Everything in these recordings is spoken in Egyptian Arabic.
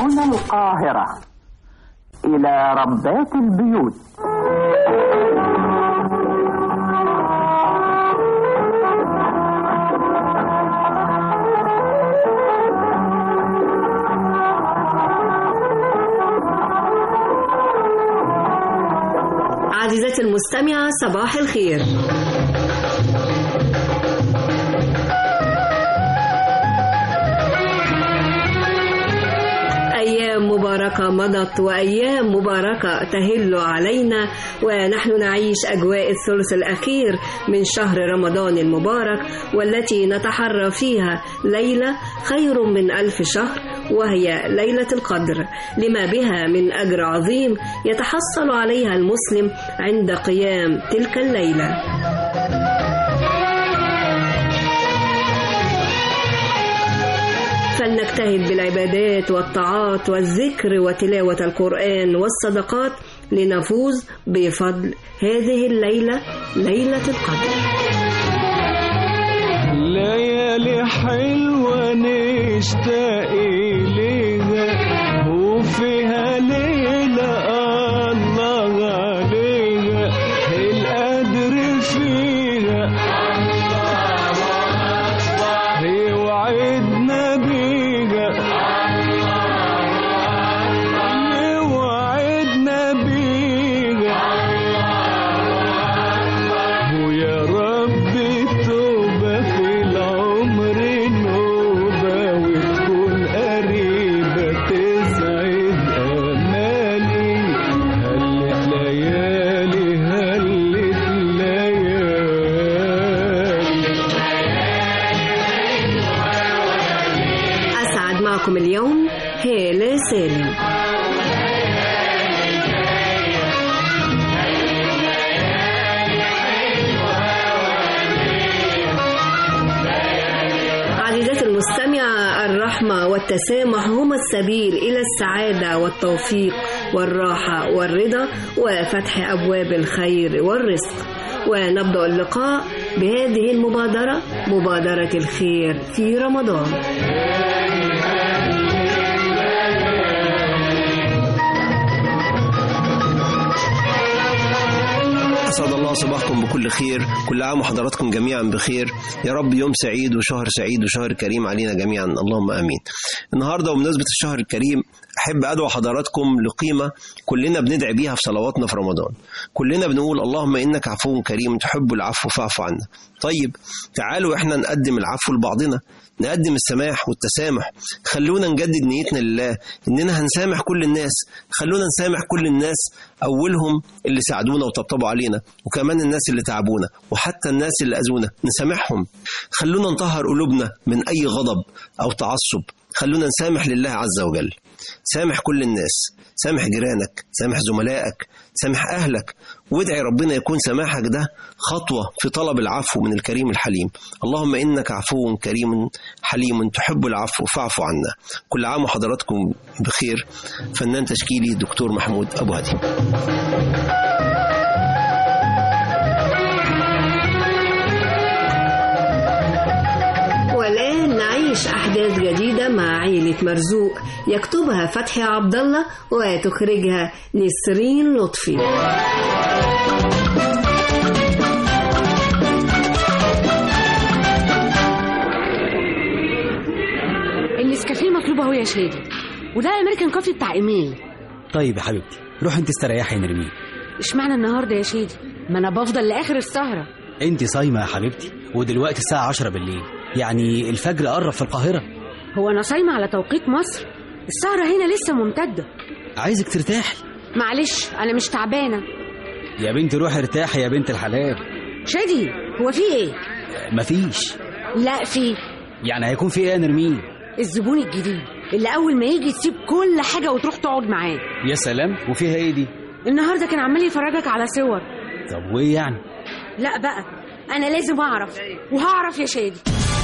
هنا القاهرة إلى ربات البيوت عزيزتي المستمعة صباح الخير أيام مباركة مضت وأيام مباركة تهل علينا ونحن نعيش أجواء الثلث الأخير من شهر رمضان المبارك والتي نتحرى فيها ليلة خير من ألف شهر وهي ليلة القدر لما بها من أجر عظيم يتحصل عليها المسلم عند قيام تلك الليلة فلنجتهد بالعبادات والطاعات والذكر وتلاوة القرآن والصدقات لنفوز بفضل هذه الليلة ليلة القدر ليالي حلوة نشتاق إليها وفيها ليلة الله عليها القدر فيها هي وعدنا بيها هي وعدنا بيها ويا رب توبة في العمر نوبة وتكون قريبة تسعد أمالي هلت ليالي هلت ليالي أسعد معكم اليوم هالة سالم عزيزاتي المستمعة الرحمة والتسامح هما السبيل إلى السعادة والتوفيق والراحة والرضا وفتح أبواب الخير والرزق ونبدأ اللقاء بهذه المبادرة مبادرة الخير في رمضان أسعد الله صباحكم بكل خير كل عام وحضراتكم جميعا بخير يا رب يوم سعيد وشهر سعيد وشهر كريم علينا جميعا اللهم آمين النهاردة وبمناسبة الشهر الكريم أحب أدعو حضراتكم لقيمة كلنا بندعي بيها في صلواتنا في رمضان كلنا بنقول اللهم إنك عفو كريم تحب العفو فاعف عنا طيب تعالوا إحنا نقدم العفو لبعضنا نقدم السماح والتسامح خلونا نجدد نيتنا لله اننا هنسامح كل الناس خلونا نسامح كل الناس اولهم اللي ساعدونا وطبطبوا علينا وكمان الناس اللي تعبونا وحتى الناس اللي اذونا نسامحهم خلونا نطهر قلوبنا من اي غضب او تعصب خلونا نسامح لله عز وجل سامح كل الناس سامح جيرانك سامح زملائك سامح أهلك وادعي ربنا يكون سماحك ده خطوة في طلب العفو من الكريم الحليم اللهم إنك عفو كريم حليم تحب العفو فاعف عنا كل عام وحضراتكم بخير فنان تشكيلي دكتور محمود أبو هدي والآن نعيش أحداث جديدة مع عيلة مرزوق يكتبها فتحي عبد الله وتخرجها نسرين لطفي النسكافيه مطلوب اهو يا شادي وده الامريكان كوفي بتاع ايميل طيب يا حبيبتي روح انت استريحي يا نرمين اشمعنى النهارده يا شادي ما انا بفضل لاخر السهره انت صايمه يا حبيبتي ودلوقتي الساعه 10 بالليل يعني الفجر قرب في القاهره هو انا صايمه على توقيت مصر السهره هنا لسه ممتده عايزك ترتاحي معلش انا مش تعبانه يا بنت روحي ارتاحي يا بنت الحلال شادي هو في ايه مفيش لا في يعني هيكون في ايه يا نرمين الزبون الجديد اللي اول ما يجي تسيب كل حاجه وتروح تقعد معاه يا سلام وفيها ايه دي النهارده كان عمال يفرجك على صور طب وايه يعني لا بقى انا لازم اعرف وهعرف يا شادي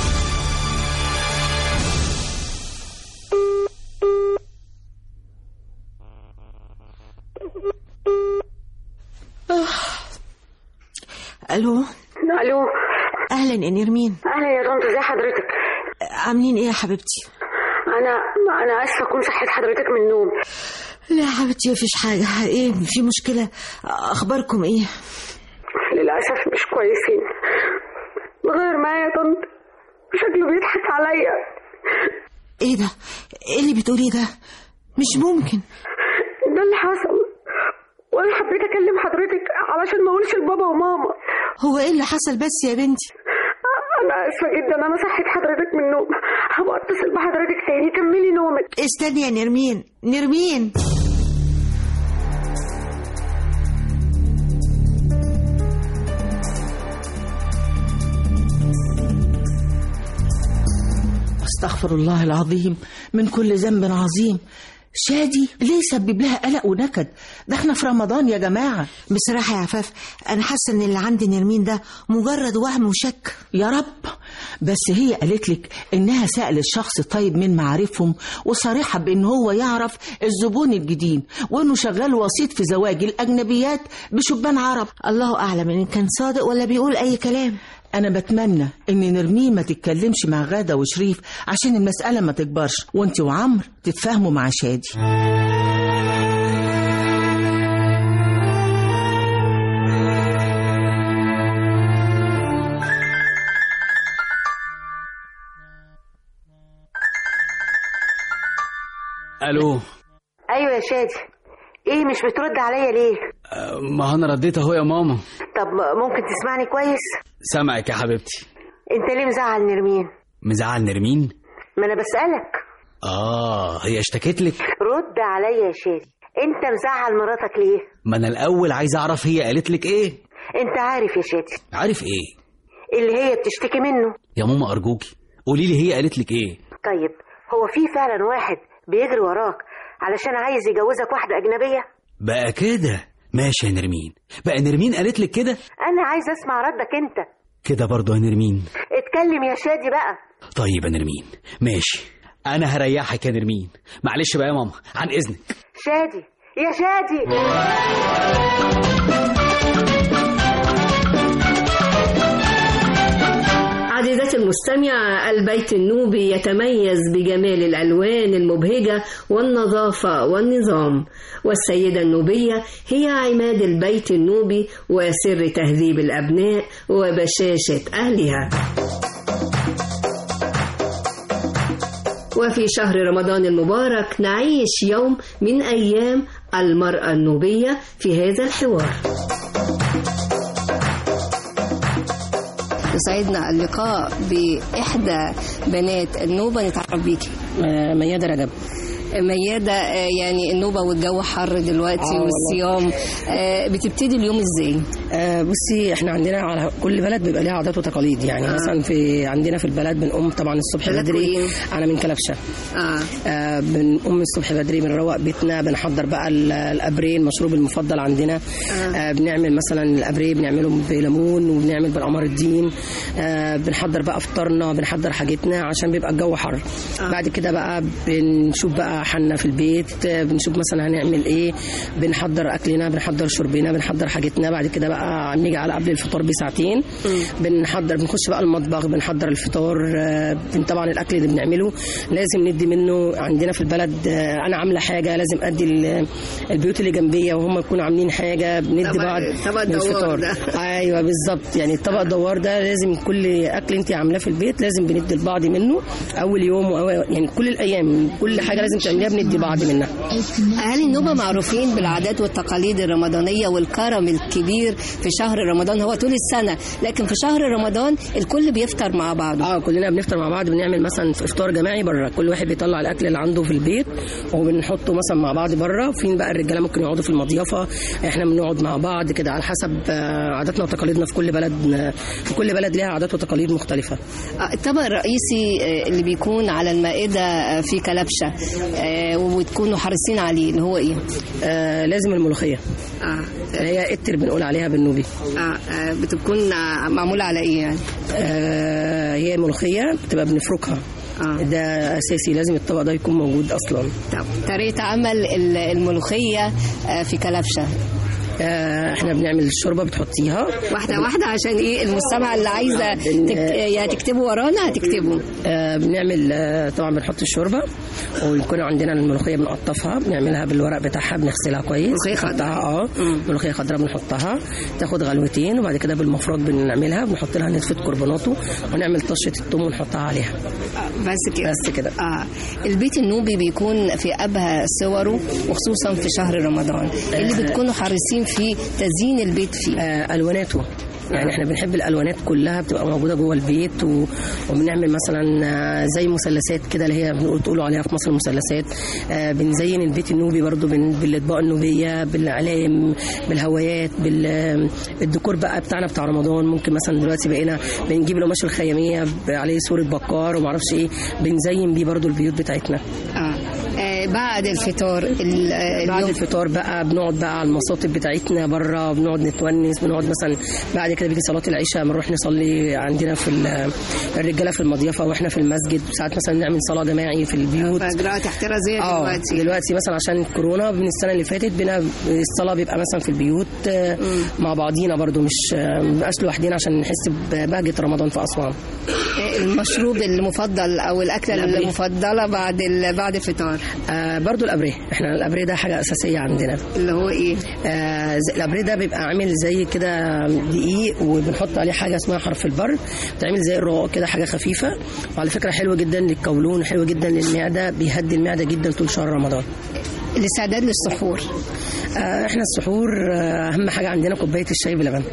الو الو اهلا يا نرمين اهلا يا طنط ازي حضرتك عاملين ايه يا حبيبتي انا ما انا اسفه اكون صحيت حضرتك من النوم لا يا حبيبتي مفيش حاجة ايه في مشكلة اخباركم ايه للاسف مش كويسين غير معايا يا طنط شكله بيضحك عليا ايه ده ايه اللي بتقوليه ده مش ممكن ده اللي حصل وانا حبيت اكلم حضرتك علشان ما اقولش لبابا وماما هو ايه اللي حصل بس يا بنتي انا اسفه جدا انا صحيت حضرتك من النوم هبقى اتصل بحضرتك تاني كملي نومك استني يا نرمين نرمين استغفر الله العظيم من كل ذنب عظيم شادي ليه سبب لها قلق ونكد ده احنا في رمضان يا جماعة بصراحة يا عفاف انا حاسة ان اللي عند نرمين ده مجرد وهم وشك يا رب بس هي قالت لك انها سألت شخص طيب من معارفهم وصريحة بان هو يعرف الزبون الجديد وانه شغال وسيط في زواج الاجنبيات بشبان عرب الله اعلم ان كان صادق ولا بيقول اي كلام انا بتمنى ان نرمين ما تتكلمش مع غادة وشريف عشان المسألة ما تكبرش وانت وعمر تتفاهموا مع شادي الو ايوه يا شادي ايه مش بترد عليا ليه آه، ما انا رديت اهو يا ماما طب ممكن تسمعني كويس سامعك يا حبيبتي انت ليه مزعل نرمين مزعل نرمين ما انا بسالك اه هي اشتكت لك رد عليا يا شادي انت مزعل مراتك ليه ما انا الاول عايز اعرف هي قالت لك ايه انت عارف يا شادي عارف ايه اللي هي بتشتكي منه يا ماما ارجوكي قولي لي هي قالت لك ايه طيب هو في فعلا واحد بيجري وراك علشان عايز يجوزك واحدة أجنبية بقى كده ماشي يا نرمين بقى نرمين قالت لك كده أنا عايز أسمع ردك أنت كده برضه يا نرمين اتكلم يا شادي بقى طيب يا نرمين ماشي انا هريحك يا نرمين معلش بقى يا ماما عن اذنك شادي يا شادي عزيزتي المستمعة البيت النوبي يتميز بجمال الألوان المبهجة والنظافة والنظام والسيدة النوبية هي عماد البيت النوبي وسر تهذيب الأبناء وبشاشة أهلها وفي شهر رمضان المبارك نعيش يوم من أيام المرأة النوبية في هذا الحوار يسعدنا اللقاء بإحدى بنات النوبة نتعرف بيكي ميادة رجب ميادة آه، يعني النوبة والجو حر دلوقتي آه والله. والصيام آه، بتبتدي اليوم ازاي؟ آه بصي احنا عندنا على كل بلد بيبقى ليها عادات وتقاليد يعني آه. مثلا في عندنا في البلد بنقوم طبعا الصبح بلدكم بدري إيه؟ انا من كلبشه اه آه بنقوم الصبح بدري بنروق بيتنا بنحضر بقى ال- الابريه المشروب المفضل عندنا آه. آه بنعمل مثلا الابريه بنعمله بليمون وبنعمل بالقمر الدين آه بنحضر بقى فطارنا بنحضر حاجتنا عشان بيبقى الجو حر آه. بعد كده بقى بنشوف بقى حالنا في البيت آه بنشوف مثلا هنعمل ايه بنحضر اكلنا بنحضر شربنا بنحضر حاجتنا بعد كده بقى نيجي على قبل الفطار بساعتين بنحضر بنخش بقى المطبخ بنحضر الفطار آه، بن- طبعا الاكل اللي بنعمله لازم ندي منه عندنا في البلد آه، انا عامله حاجه لازم ادي ال- البيوت اللي جنبيه وهم يكونوا عاملين حاجه بندي طبق- بعض طبق من دوار الفطار. ده. ايوه بالظبط يعني الطبق الدوار ده لازم كل اكل انت عاملاه في البيت لازم بندي لبعض منه اول يوم وأول يعني كل الايام كل حاجه لازم تعمليها بندي بعض منها أهل النوبة معروفين بالعادات والتقاليد الرمضانية والكرم الكبير في شهر رمضان هو طول السنة لكن في شهر رمضان الكل بيفطر مع بعضه اه كلنا بنفطر مع بعض بنعمل مثلا افطار جماعي بره كل واحد بيطلع الاكل اللي عنده في البيت وبنحطه مثلا مع بعض بره فين بقى الرجاله ممكن يقعدوا في المضيفه احنا بنقعد مع بعض كده على حسب آه، عاداتنا وتقاليدنا في كل بلد في كل بلد ليها عادات وتقاليد مختلفه آه، الطبق الرئيسي آه، اللي بيكون على المائدة آه، في كلبشة آه، وبتكونوا حريصين عليه اللي هو ايه؟ آه لازم الملوخيه اه هي اتر بنقول عليها بالنوبي اه آه، بتكون آه، معمولة على ايه يعني؟ آه هي ملوخيه بتبقى بنفركها آه. ده اساسي لازم الطبق ده يكون موجود اصلا طب طريقة عمل ال- الملوخية آه، في كلبشة آه، احنا بنعمل الشوربه بتحطيها واحدة واحدة عشان ايه المستمع اللي عايزة تك... يا تكتبوا ورانا هتكتبوا آه، بنعمل آه، طبعا بنحط الشوربه ويكون عندنا الملوخيه بنقطفها بنعملها بالورق بتاعها بنغسلها كويس ملوخية خضراء. بنحطها اه ملوخيه خضراء بنحطها تاخد غلوتين وبعد كده بالمفرط بنعملها بنحط لها نتفه كربوناتو ونعمل طشه الثوم ونحطها عليها بس كده بس كده اه البيت النوبي بيكون في ابهى صوره وخصوصا في شهر رمضان اللي بتكونوا حريصين في تزيين البيت فيه آه، الواناته يعني احنا بنحب الالوانات كلها بتبقى موجوده جوه البيت و... وبنعمل مثلا آه، زي مثلثات كده اللي هي بنقول تقولوا عليها في مصر مثلثات آه، بنزين البيت النوبي برضو بن... بالاطباق النوبيه بالاعلام بالهوايات بال... بالديكور بقى بتاعنا بتاع رمضان ممكن مثلا دلوقتي بقينا بنجيب القماش الخياميه ب- عليه صوره بكار ومعرفش ايه بنزين بيه برضو البيوت بتاعتنا آه. آه بعد الفطار ال- آه، بعد اليوم الفطار بقى بنقعد بقى على المصاطب بتاعتنا بره بنقعد نتونس بنقعد مثلا بعد كده بيجي صلاه العشاء بنروح نصلي عندنا في ال- الرجاله في المضيفه واحنا في المسجد ساعات مثلا نعمل صلاه جماعي في البيوت اجراءات احترازيه اه دلوقتي دلوقتي مثلا عشان الكورونا من السنه اللي فاتت بنا الصلاه بيبقى مثلا في البيوت آه، مع بعضينا برضو مش آه، ما بنبقاش لوحدينا عشان نحس ببهجه رمضان في اسوان آه، المشروب المفضل او الاكله الأبريق. المفضله بعد ال... بعد الفطار آه برضو الابريه احنا الابريه ده حاجه اساسيه عندنا اللي هو ايه آه زي- الابريه ده بيبقى عامل زي كده دقيق وبنحط عليه حاجه اسمها حرف البر بتعمل زي الرقاق كده حاجه خفيفه وعلى فكره حلوه جدا للقولون حلوه جدا للمعده بيهدي المعده جدا طول شهر رمضان الاستعداد للسحور آه احنا السحور آه اهم حاجه عندنا كوبايه الشاي بلبن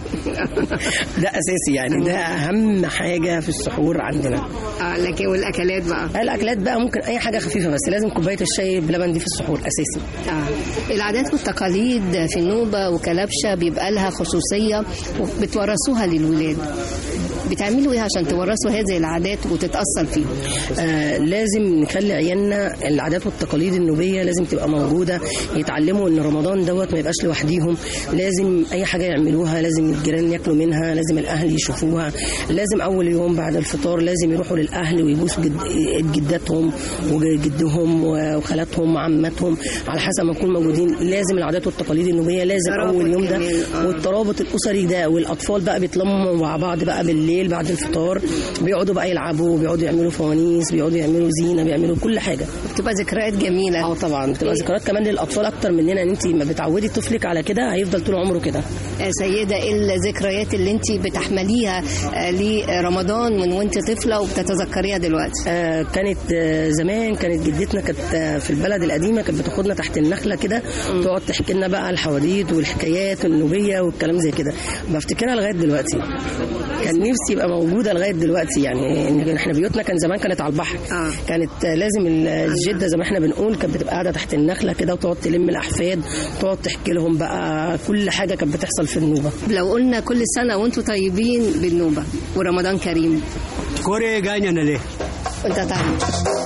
ده اساسي يعني ده اهم حاجه في السحور عندنا اه لكن والاكلات بقى الاكلات بقى ممكن اي حاجه خفيفه بس لازم كوبايه الشاي بلبن دي في السحور اساسي آه. العادات والتقاليد في النوبة وكلبشة بيبقى لها خصوصية وبتورثوها للولاد بتعملوا ايه عشان تورثوا هذه العادات وتتأثر فيهم آه لازم نخلي عيالنا العادات والتقاليد النوبيه لازم تبقى موجوده يتعلموا ان رمضان دوت ما يبقاش لوحديهم لازم اي حاجه يعملوها لازم الجيران ياكلوا منها لازم الاهل يشوفوها لازم اول يوم بعد الفطار لازم يروحوا للاهل ويبوسوا جد جداتهم وجدهم وخالاتهم وعماتهم على حسب ما يكونوا موجودين لازم العادات والتقاليد النوبيه لازم ترابط اول يوم ده جميل، آه. والترابط الاسري ده والاطفال بقى بيتلموا مع بعض بقى بالليل بعد الفطار بيقعدوا بقى يلعبوا بيقعدوا يعملوا فوانيس بيقعدوا يعملوا زينه بيعملوا كل حاجه بتبقى ذكريات جميلة اه طبعا بتبقى ذكريات كمان للاطفال اكتر مننا ان انت ما بتعودي طفلك على كده هيفضل طول عمره كده آه، سيدة ايه الذكريات اللي انت بتحمليها آه، لرمضان من وانت طفلة وبتتذكريها دلوقتي آه كانت آه زمان كانت جدتنا كانت آه في البلد القديمه كانت بتاخدنا تحت النخله كده تقعد تحكي لنا بقى الحواديت والحكايات النوبيه والكلام زي كده بفتكرها لغايه دلوقتي كان نفسي يبقى موجوده لغايه دلوقتي يعني إن احنا بيوتنا كان زمان كانت على البحر آه. كانت آه لازم ال- الجده زي ما احنا بنقول كانت بتبقى قاعده تحت النخله كده وتقعد تلم الاحفاد تقعد تحكي لهم بقى كل حاجه كانت بتحصل في النوبه لو قلنا كل سنة وانتم طيبين بالنوبة ورمضان كريم كوري جاينا ليه وانت طيب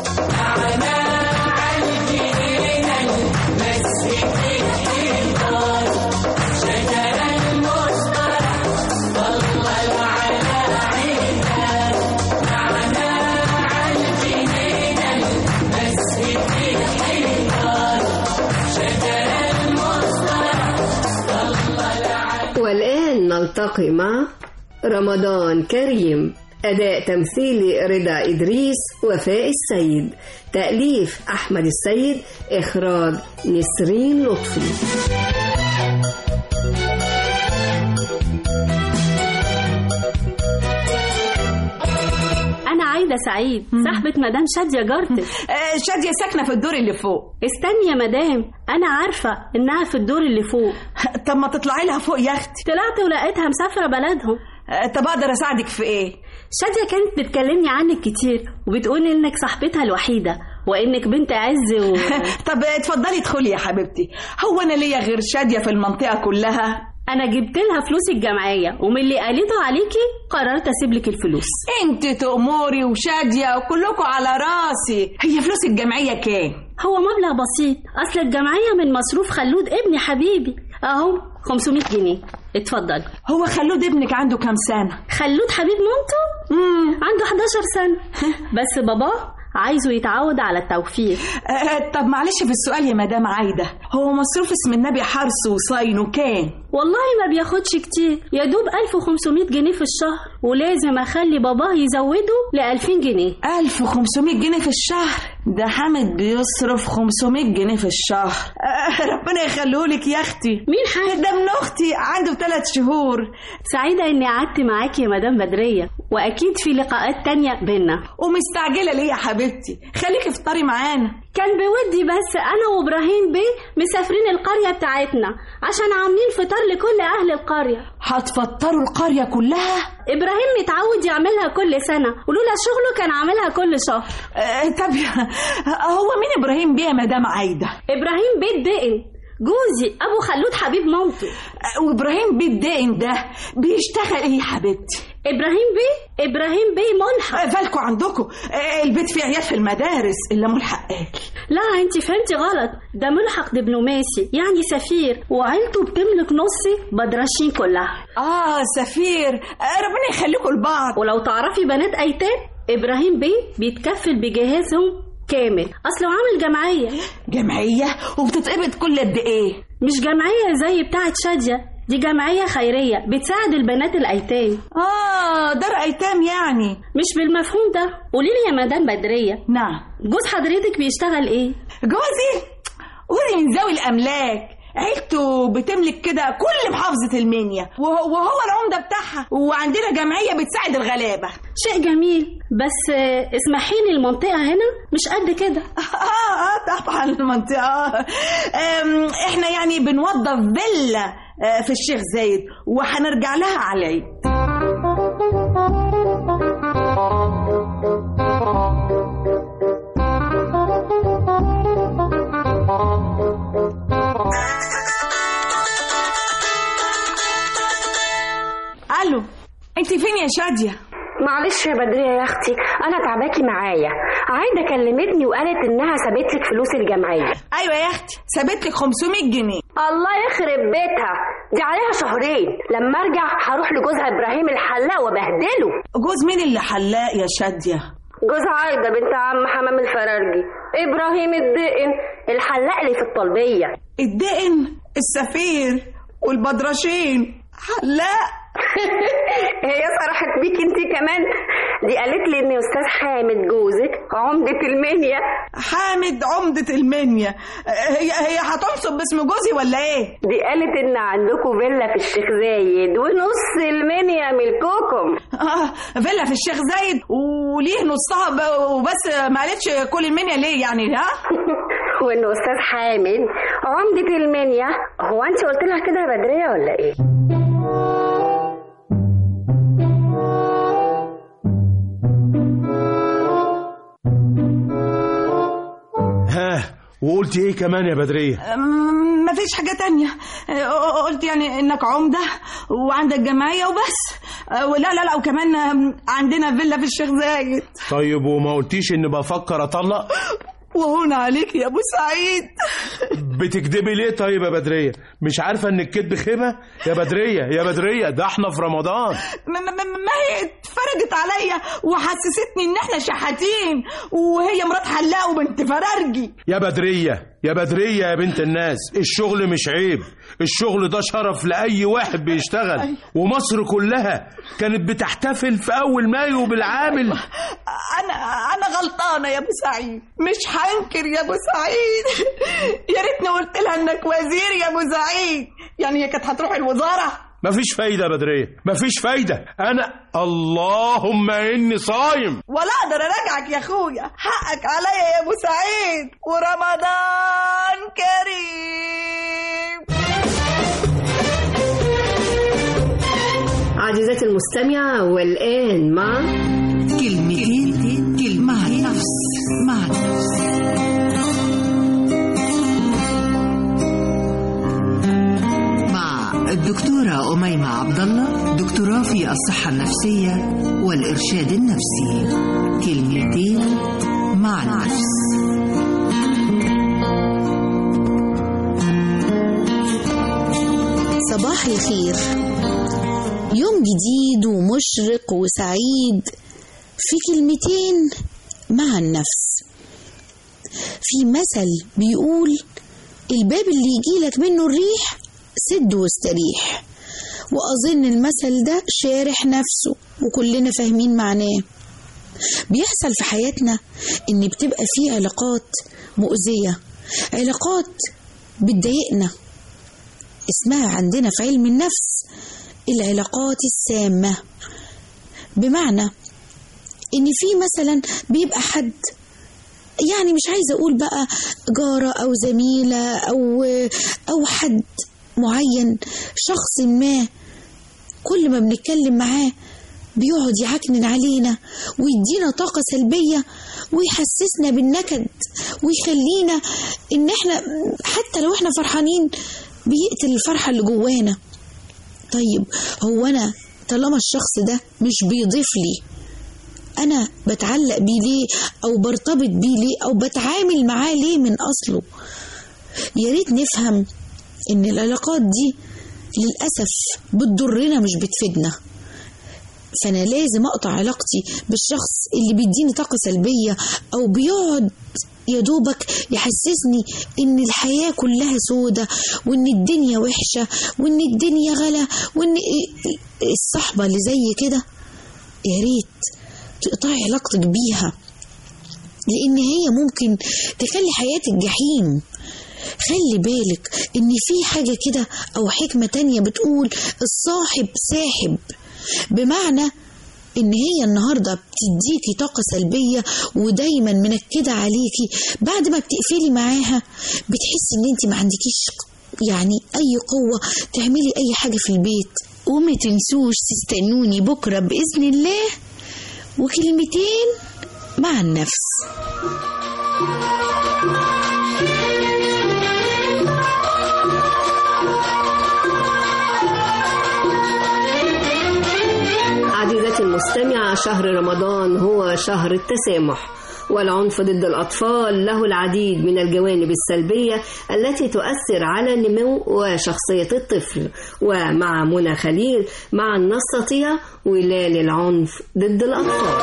والآن نلتقي مع رمضان كريم أداء تمثيلي رضا إدريس وفاء السيد تأليف أحمد السيد إخراج نسرين لطفي أنا عايدة سعيد صاحبة مدام شادية جارتك شادية ساكنة في الدور اللي فوق استني يا مدام أنا عارفة إنها في الدور اللي فوق طب ما تطلعي لها فوق يا اختي طلعت ولقيتها مسافرة بلدهم طب اقدر اساعدك في ايه شادية كانت بتكلمني عنك كتير وبتقول إنك صاحبتها الوحيدة وإنك بنت عز و... طب اتفضلي ادخلي يا حبيبتي هو انا ليا غير شادية في المنطقة كلها أنا جبت لها فلوس الجمعية ومن اللي قالته عليكي قررت أسيب لك الفلوس انت تأموري وشادية وكلكم على راسي هي فلوس الجمعية كام هو مبلغ بسيط أصل الجمعية من مصروف خلود ابني حبيبي أهو 500 جنيه اتفضل هو خلود ابنك عنده كام سنة خلود حبيب مامته عنده 11 سنة بس باباه عايزه يتعود على التوفير آه طب معلش في السؤال يا مدام عايدة هو مصروف اسم النبي حرس وصاينه كام؟ والله ما بياخدش كتير يا دوب 1500 جنيه في الشهر ولازم اخلي باباه يزوده ل 2000 جنيه 1500 جنيه في الشهر ده حامد بيصرف 500 جنيه في الشهر آه ربنا يخليهولك يا اختي مين حامد ده ابن اختي عنده ثلاث شهور سعيدة اني قعدت معاكي يا مدام بدرية واكيد في لقاءات تانية بينا ومستعجلة ليه يا حبيبتي خليكي افطري معانا كان بودي بس انا وابراهيم بيه مسافرين القرية بتاعتنا عشان عاملين فطار لكل اهل القرية هتفطروا القرية كلها ابراهيم متعود يعملها كل سنة ولولا شغله كان عاملها كل شهر آه طب هو مين ابراهيم بيه يا مدام عايدة ابراهيم بيه الدقن جوزي ابو خلود حبيب مامته آه وابراهيم بيه الدقن ده بيشتغل ايه يا حبيبتي ابراهيم بيه ابراهيم بيه ملحق فالكوا عندكم البيت فيه عيال في المدارس الا ملحق اكل لا انت فهمتي غلط ده ملحق دبلوماسي يعني سفير وعيلته بتملك نص بدرشين كلها اه سفير آه ربنا يخليكم لبعض ولو تعرفي بنات ايتام ابراهيم بيه بيتكفل بجهازهم كامل اصله عامل جمعيه جمعيه وبتتقبض كل قد ايه مش جمعيه زي بتاعه شاديه دي جمعية خيرية بتساعد البنات الأيتام آه دار أيتام يعني مش بالمفهوم ده قولي لي يا مدام بدرية نعم جوز حضرتك بيشتغل إيه؟ جوزي جوزي من ذوي الأملاك عيلته بتملك كده كل محافظة المنيا وهو العمدة بتاعها وعندنا جمعية بتساعد الغلابة شيء جميل بس اسمحي لي المنطقة هنا مش قد كده آه, آه طبعا المنطقة احنا يعني بنوظف فيلا في الشيخ زايد وهنرجع لها على العيد الو انت فين يا شاديه معلش يا بدرية يا اختي انا تعباكي معايا عايده كلمتني وقالت انها سابت لك فلوس الجمعيه ايوه يا اختي سابت لك 500 جنيه الله يخرب بيتها دي عليها شهرين لما ارجع هروح لجوزها ابراهيم الحلاق وبهدله جوز مين اللي حلاق يا شاديه جوز عايده بنت عم حمام الفرارجي ابراهيم الدقن الحلاق اللي في الطلبيه الدقن السفير والبدرشين حلاق هي صرحت بيك انت كمان دي قالت لي ان استاذ حامد جوزك عمدة المنيا حامد عمدة المنيا هي هي هتنصب باسم جوزي ولا ايه دي قالت ان عندكم فيلا في الشيخ زايد ونص المنيا ملككم اه فيلا في الشيخ زايد وليه نصها وبس ما قالتش كل المنيا ليه يعني ها وان استاذ حامد عمدة المنيا هو انت قلت لها كده يا بدريه ولا ايه ها وقلت ايه كمان يا بدرية ما فيش حاجة تانية قلت يعني انك عمدة وعندك جمعية وبس ولا لا لا وكمان عندنا فيلا في الشيخ زايد طيب وما قلتيش اني بفكر اطلق وهون عليك يا ابو سعيد بتكدبي ليه طيب يا بدرية مش عارفة ان الكدب خيمة يا بدرية يا بدرية ده احنا في رمضان ما, ما, ما هي اتفرجت عليا وحسستني ان احنا شحاتين وهي مرات حلاق وبنت فرارجي يا بدرية يا بدرية يا بنت الناس الشغل مش عيب الشغل ده شرف لأي واحد بيشتغل ومصر كلها كانت بتحتفل في أول مايو بالعامل أنا أنا غلطانة يا أبو سعيد مش هنكر يا أبو سعيد يا ريتني قلت لها إنك وزير يا أبو سعيد يعني هي كانت هتروح الوزارة مفيش فايدة يا بدرية مفيش فايدة أنا اللهم إني صايم ولا أقدر أراجعك يا أخويا حقك عليا يا أبو سعيد ورمضان كريم عزيزتي المستمعة والآن مع كلمتين كلمة مع النفس مع النفس مع الدكتورة أميمة عبد الله دكتوراه في الصحة النفسية والإرشاد النفسي كلمتين مع النفس صباح الخير يوم جديد ومشرق وسعيد في كلمتين مع النفس في مثل بيقول الباب اللي يجيلك منه الريح سد واستريح وأظن المثل ده شارح نفسه وكلنا فاهمين معناه بيحصل في حياتنا إن بتبقى في علاقات مؤذية علاقات بتضايقنا اسمها عندنا في علم النفس العلاقات السامة بمعنى إن في مثلا بيبقى حد يعني مش عايزة أقول بقى جارة أو زميلة أو أو حد معين شخص ما كل ما بنتكلم معاه بيقعد يعكنن علينا ويدينا طاقة سلبية ويحسسنا بالنكد ويخلينا ان احنا حتى لو احنا فرحانين بيقتل الفرحة اللي جوانا طيب هو انا طالما الشخص ده مش بيضيف لي انا بتعلق بيه ليه او برتبط بيه ليه او بتعامل معاه ليه من اصله يا ريت نفهم ان العلاقات دي للاسف بتضرنا مش بتفيدنا فانا لازم اقطع علاقتي بالشخص اللي بيديني طاقه سلبيه او بيقعد يا دوبك يحسسني ان الحياه كلها سودة وان الدنيا وحشه وان الدنيا غلا وان الصحبه اللي زي كده يا ريت تقطعي علاقتك بيها لان هي ممكن تخلي حياتك جحيم خلي بالك ان في حاجه كده او حكمه تانية بتقول الصاحب ساحب بمعنى ان هي النهارده بتديكي طاقه سلبيه ودايما منكده عليكي بعد ما بتقفلي معاها بتحسي ان انت ما عندكيش يعني اي قوه تعملي اي حاجه في البيت وما تنسوش تستنوني بكره باذن الله وكلمتين مع النفس عزيزتي المستمعة شهر رمضان هو شهر التسامح والعنف ضد الأطفال له العديد من الجوانب السلبية التي تؤثر على نمو وشخصية الطفل ومع منى خليل معا نستطيع ولال العنف ضد الأطفال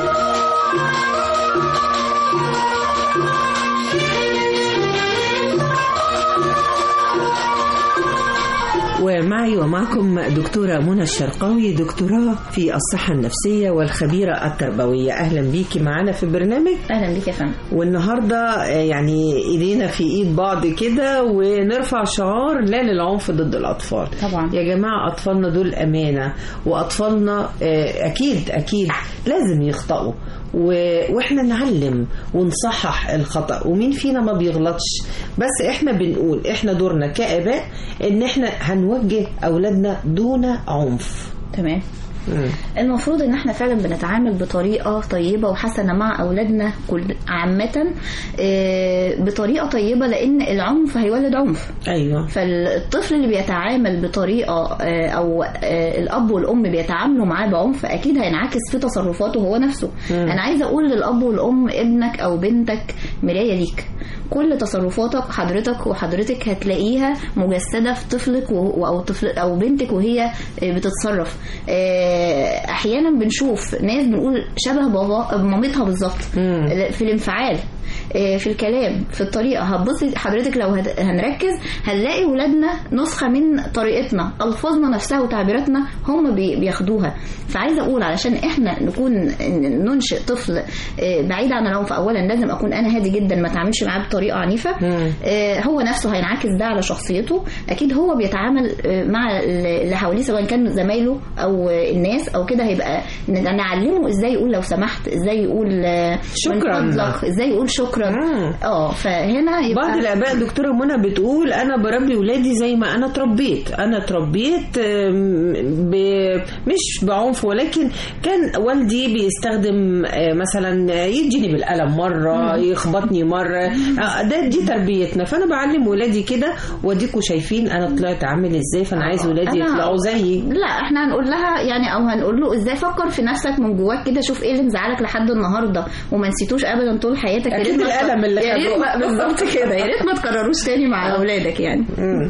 ومعي ومعكم دكتورة منى الشرقاوي دكتوراه في الصحة النفسية والخبيرة التربوية أهلا بيكي معانا في البرنامج أهلا بيك يا فندم والنهاردة يعني إيدينا في إيد بعض كده ونرفع شعار لا للعنف ضد الأطفال طبعا يا جماعة أطفالنا دول أمانة وأطفالنا أكيد أكيد لازم يخطئوا واحنا نعلم ونصحح الخطا ومين فينا ما بيغلطش بس احنا بنقول احنا دورنا كاباء ان احنا هنوجه اولادنا دون عنف تمام المفروض ان احنا فعلا بنتعامل بطريقه طيبه وحسنه مع اولادنا كل عامه بطريقه طيبه لان العنف هيولد عنف ايوه فالطفل اللي بيتعامل بطريقه او الاب والام بيتعاملوا معاه بعنف اكيد هينعكس في تصرفاته هو نفسه م. انا عايزه اقول للاب والام ابنك او بنتك مرايه ليك كل تصرفاتك حضرتك وحضرتك هتلاقيها مجسده في طفلك او طفل او بنتك وهي بتتصرف احيانا بنشوف ناس بنقول شبه بابا مامتها بالظبط في الانفعال في الكلام في الطريقه هتبصي حضرتك لو هنركز هنلاقي ولادنا نسخه من طريقتنا الفاظنا نفسها وتعبيراتنا هم بياخدوها فعايزه اقول علشان احنا نكون ننشئ طفل بعيد عن العنف اولا لازم اكون انا هادي جدا ما اتعاملش معاه بطريقه عنيفه هو نفسه هينعكس ده على شخصيته اكيد هو بيتعامل مع اللي حواليه سواء كان زمايله او الناس او كده هيبقى نعلمه ازاي يقول لو سمحت ازاي يقول شكرا ازاي يقول شكرا اه فهنا يبقى بعض الاباء دكتوره منى بتقول انا بربي ولادي زي ما انا اتربيت انا اتربيت ب... مش بعنف ولكن كان والدي بيستخدم مثلا يديني بالقلم مره يخبطني مره ده دي تربيتنا فانا بعلم ولادي كده واديكوا شايفين انا طلعت عامل ازاي فانا عايز ولادي يطلعوا زيي لا احنا هنقول لها يعني او هنقول له ازاي فكر في نفسك من جواك كده شوف ايه اللي مزعلك لحد النهارده وما نسيتوش ابدا طول حياتك يا ريت القلم اللي يا ريت بالظبط كده يا ريت ما تكرروش تاني مع اولادك يعني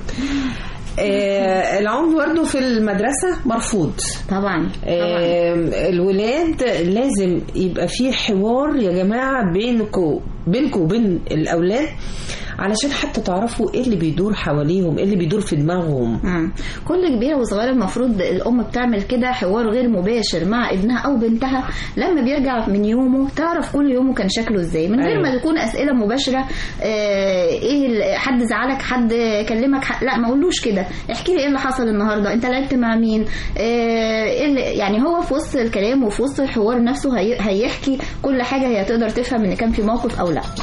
آه العنف برضه في المدرسة مرفوض طبعا, آه الولاد لازم يبقى في حوار يا جماعة بينكم بينكم وبين الاولاد علشان حتى تعرفوا ايه اللي بيدور حواليهم ايه اللي بيدور في دماغهم مم. كل كبيره وصغيره المفروض الام بتعمل كده حوار غير مباشر مع ابنها او بنتها لما بيرجع من يومه تعرف كل يومه كان شكله ازاي من غير أيوة. ما تكون اسئله مباشره آه ايه ال- حد زعلك حد كلمك ح- لا ما اقولوش كده احكي لي ايه اللي حصل النهارده انت لعبت مع مين آه إيه اللي يعني هو في وسط الكلام وفي وسط الحوار نفسه هي هيحكي كل حاجه هي تقدر تفهم ان كان في موقف او لا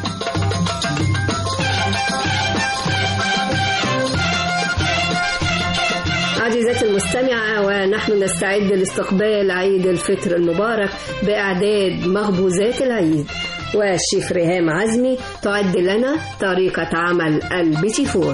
عزيزتي المستمعة ونحن نستعد لاستقبال عيد الفطر المبارك بإعداد مخبوزات العيد والشيف ريهام عزمي تعد لنا طريقة عمل البيتي فور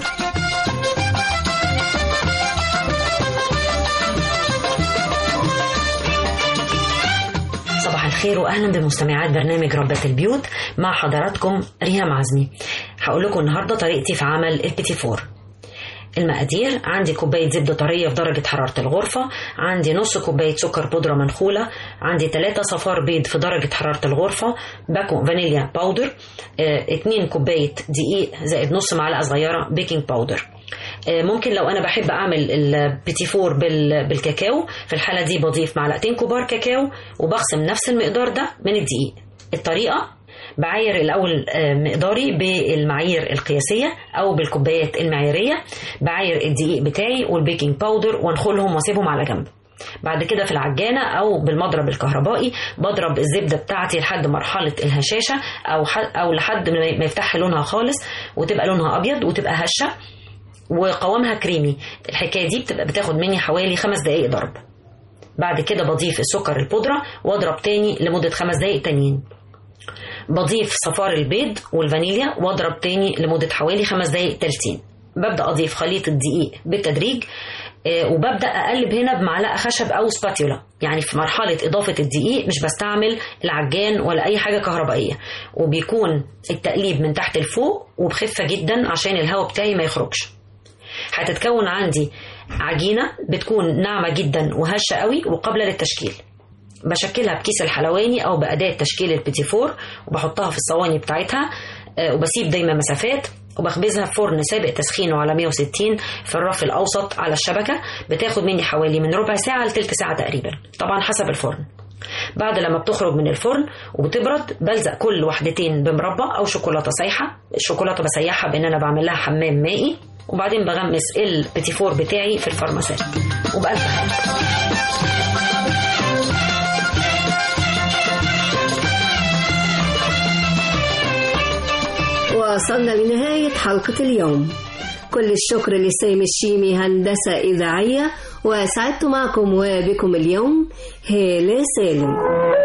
صباح الخير واهلا بمستمعات برنامج ربة البيوت مع حضراتكم ريهام عزمي هقول لكم النهارده طريقتي في عمل البيتي فور المقادير عندي كوباية زبدة طرية في درجة حرارة الغرفة عندي نص كوباية سكر بودرة منخولة عندي 3 صفار بيض في درجة حرارة الغرفة باكو فانيليا باودر 2 كوباية دقيق زائد نص معلقة صغيرة بيكنج باودر آه، ممكن لو انا بحب اعمل البيتي فور بال- بالكاكاو في الحاله دي بضيف معلقتين كبار كاكاو وبقسم نفس المقدار ده من الدقيق الطريقه بعاير الاول آه، مقداري بالمعايير القياسيه او بالكوبايات المعياريه بعاير الدقيق بتاعي والبيكنج باودر وانخلهم واسيبهم على جنب بعد كده في العجانة أو بالمضرب الكهربائي بضرب الزبدة بتاعتي لحد مرحلة الهشاشة أو ح- أو لحد ما يفتح لونها خالص وتبقى لونها أبيض وتبقى هشة وقوامها كريمي الحكايه دي بتبقى بتاخد مني حوالي خمس دقايق ضرب بعد كده بضيف السكر البودرة واضرب تاني لمدة خمس دقايق تانيين بضيف صفار البيض والفانيليا واضرب تاني لمدة حوالي خمس دقايق تالتين ببدأ أضيف خليط الدقيق بالتدريج آه، وببدأ أقلب هنا بمعلقة خشب أو سباتيولا يعني في مرحلة إضافة الدقيق مش بستعمل العجان ولا أي حاجة كهربائية وبيكون التقليب من تحت لفوق وبخفة جدا عشان الهواء بتاعي ما يخرجش هتتكون عندي عجينة بتكون ناعمة جدا وهشة قوي وقابلة للتشكيل بشكلها بكيس الحلواني أو بأداة تشكيل البيتي فور وبحطها في الصواني بتاعتها آه، وبسيب دايما مسافات وبخبزها في فرن سابق تسخينه على 160 في الرف الأوسط على الشبكة بتاخد مني حوالي من ربع ساعة لتلت ساعة تقريبا طبعا حسب الفرن بعد لما بتخرج من الفرن وبتبرد بلزق كل وحدتين بمربى او شوكولاته سايحه الشوكولاته بسيحها بان انا بعمل لها حمام مائي وبعدين بغمس البيتي فور بتاعي في الفرماسات وبألف خير وصلنا لنهاية حلقة اليوم كل الشكر لسيم الشيمي هندسة إذاعية وسعدت معكم وبكم اليوم هالة سالم